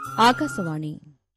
ఆకాశవాణి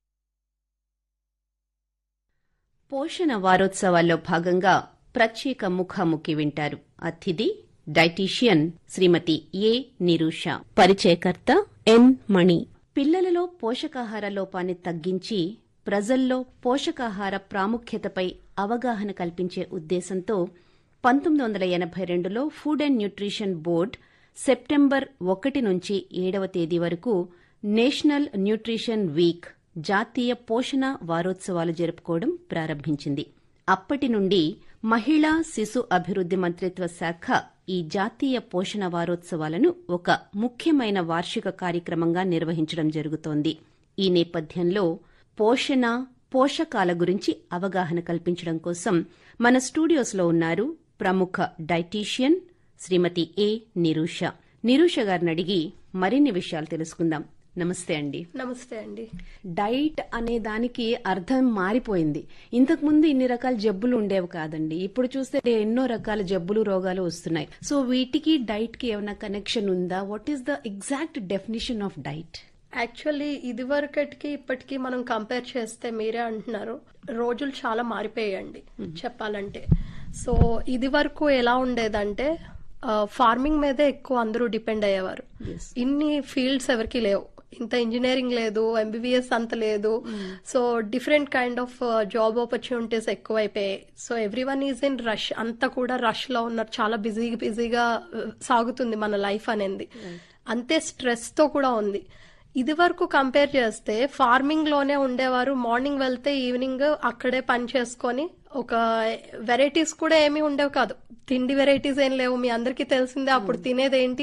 పోషణ వారోత్సవాల్లో భాగంగా ప్రత్యేక ముఖాముఖి వింటారు అతిథి డైటీషియన్ శ్రీమతి ఏ నిరూష పరిచయకర్త ఎన్ మణి పిల్లలలో పోషకాహార లోపాన్ని తగ్గించి ప్రజల్లో పోషకాహార ప్రాముఖ్యతపై అవగాహన కల్పించే ఉద్దేశంతో పంతొమ్మిది వందల ఎనభై రెండులో food and nutrition board September ఒకటి నుంచి ఏడవ తేదీ వరకు నేషనల్ న్యూట్రిషన్ వీక్ జాతీయ పోషణ వారోత్సవాలు జరుపుకోవడం ప్రారంభించింది అప్పటి నుండి మహిళా శిశు అభివృద్ది మంత్రిత్వ శాఖ ఈ జాతీయ పోషణ వారోత్సవాలను ఒక ముఖ్యమైన వార్షిక కార్యక్రమంగా నిర్వహించడం జరుగుతోంది ఈ నేపథ్యంలో పోషణ పోషకాల గురించి అవగాహన కల్పించడం కోసం మన స్టూడియోస్లో ఉన్నారు ప్రముఖ డైటీషియన్ శ్రీమతి ఏ నిరూష నిరూష గారిని అడిగి మరిన్ని విషయాలు తెలుసుకుందాం నమస్తే అండి నమస్తే అండి డైట్ అనే దానికి అర్థం మారిపోయింది ఇంతకు ముందు ఇన్ని రకాల జబ్బులు ఉండేవి కాదండి ఇప్పుడు చూస్తే ఎన్నో రకాల జబ్బులు రోగాలు వస్తున్నాయి సో వీటికి డైట్ కి ఏమైనా కనెక్షన్ ఉందా what is the exact definition of diet actually ఇది వరకటికి ఇప్పటికి మనం కంపేర్ చేస్తే మీరే అంటున్నారు రోజులు చాలా మారిపోయాయండి చెప్పాలంటే సో ఇది వరకు ఎలా ఉండేదంటే ఫార్మింగ్ మీదే ఎక్కువ అందరూ డిపెండ్ అయ్యేవారు ఇన్ని ఫీల్డ్స్ ఎవరికి లేవు ఇంత ఇంజనీరింగ్ లేదు ఎంబీబీఎస్ అంత లేదు so different kind of job opportunities ఎక్కువైపోయాయి so everyone is in rush అంతా కూడా రష్ లో ఉన్నారు చాలా బిజీ బిజీగా సాగుతుంది మన లైఫ్ అనేది అంతే స్ట్రెస్ తో కూడా ఉంది ఇది వరకు కంపేర్ చేస్తే ఫార్మింగ్ లోనే ఉండేవారు మార్నింగ్ వెళ్తే ఈవినింగ్ అక్కడే పని చేసుకొని ఒక వెరైటీస్ కూడా ఏమీ ఉండేవి కాదు తిండి వెరైటీస్ ఏం లేవు మీ అందరికీ తెలిసిందే అప్పుడు తినేది ఏంటి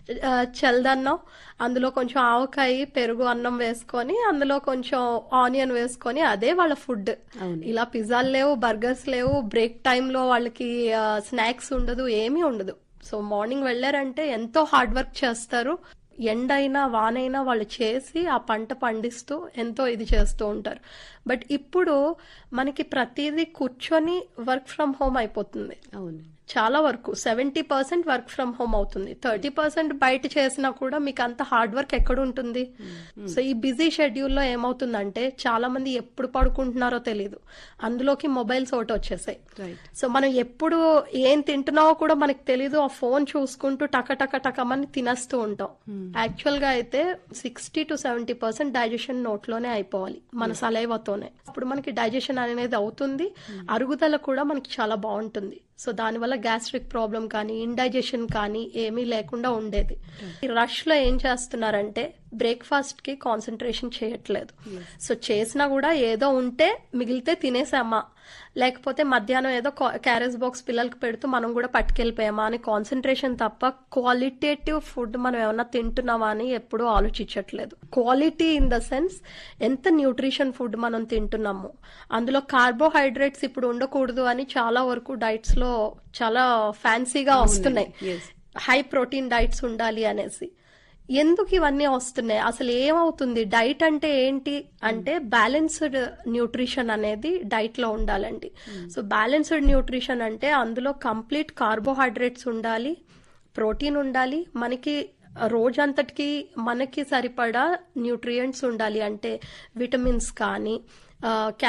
చల్దన్నం అందులో కొంచెం ఆవకాయ పెరుగు అన్నం వేసుకొని అందులో కొంచెం ఆనియన్ వేసుకొని అదే వాళ్ళ ఫుడ్ ఇలా పిజ్జాలు లేవు బర్గర్స్ లేవు బ్రేక్ టైంలో వాళ్ళకి స్నాక్స్ ఉండదు ఏమీ ఉండదు సో మార్నింగ్ వెళ్ళారంటే ఎంతో హార్డ్ వర్క్ చేస్తారు ఎండైనా వానైనా వాళ్ళు చేసి ఆ పంట పండిస్తూ ఎంతో ఇది చేస్తూ ఉంటారు బట్ ఇప్పుడు మనకి ప్రతిదీ కూర్చొని వర్క్ ఫ్రమ్ హోమ్ అయిపోతుంది అవును చాలా వరకు seventy percent work from home అవుతుంది థర్టీ పర్సెంట్ బయట చేసినా కూడా మీకు అంత హార్డ్ వర్క్ ఎక్కడ ఉంటుంది సో ఈ బిజీ షెడ్యూల్లో ఏమవుతుందంటే చాలా మంది ఎప్పుడు పడుకుంటున్నారో తెలియదు అందులోకి మొబైల్స్ ఒకటి వచ్చేసాయి సో మనం ఎప్పుడు ఏం తింటున్నావో కూడా మనకి తెలీదు ఆ ఫోన్ చూసుకుంటూ టక టక టకమని తినేస్తూ ఉంటాం యాక్చువల్ గా అయితే sixty to seventy percent digestion నోట్లోనే అయిపోవాలి మన సలైవతోనే అప్పుడు మనకి డైజెషన్ అనేది అవుతుంది అరుగుదల కూడా మనకి చాలా బాగుంటుంది సో దానివల్ల గ్యాస్ట్రిక్ ప్రాబ్లం కానీ ఇండైజెషన్ కానీ ఏమీ లేకుండా ఉండేది ఈ రష్ లో ఏం చేస్తున్నారంటే బ్రేక్ఫాస్ట్ కి కాన్సన్ట్రేషన్ చేయట్లేదు సో చేసినా కూడా ఏదో ఉంటే మిగిలితే తినేసామా లేకపోతే మధ్యాహ్నం ఏదో క్యారేజ్ బాక్స్ పిల్లలకి పెడుతూ మనం కూడా పట్టుకెళ్ళిపోయామా అని కాన్సన్ట్రేషన్ తప్ప క్వాలిటేటివ్ ఫుడ్ మనం ఏమన్నా తింటున్నామా అని ఎప్పుడూ ఆలోచించట్లేదు క్వాలిటీ ఇన్ ద సెన్స్ ఎంత న్యూట్రిషన్ ఫుడ్ మనం తింటున్నాము అందులో కార్బోహైడ్రేట్స్ ఇప్పుడు ఉండకూడదు అని చాలా వరకు డైట్స్ లో చాలా ఫ్యాన్సీగా వస్తున్నాయి హై ప్రోటీన్ డైట్స్ ఉండాలి అనేసి ఎందుకు ఇవన్నీ వస్తున్నాయి అసలు ఏమవుతుంది డైట్ అంటే ఏంటి అంటే బ్యాలెన్స్డ్ న్యూట్రిషన్ అనేది డైట్ లో ఉండాలండి సో బ్యాలెన్స్డ్ న్యూట్రిషన్ అంటే అందులో కంప్లీట్ కార్బోహైడ్రేట్స్ ఉండాలి ప్రోటీన్ ఉండాలి మనకి రోజంతటికి మనకి సరిపడా న్యూట్రియంట్స్ ఉండాలి అంటే విటమిన్స్ కానీ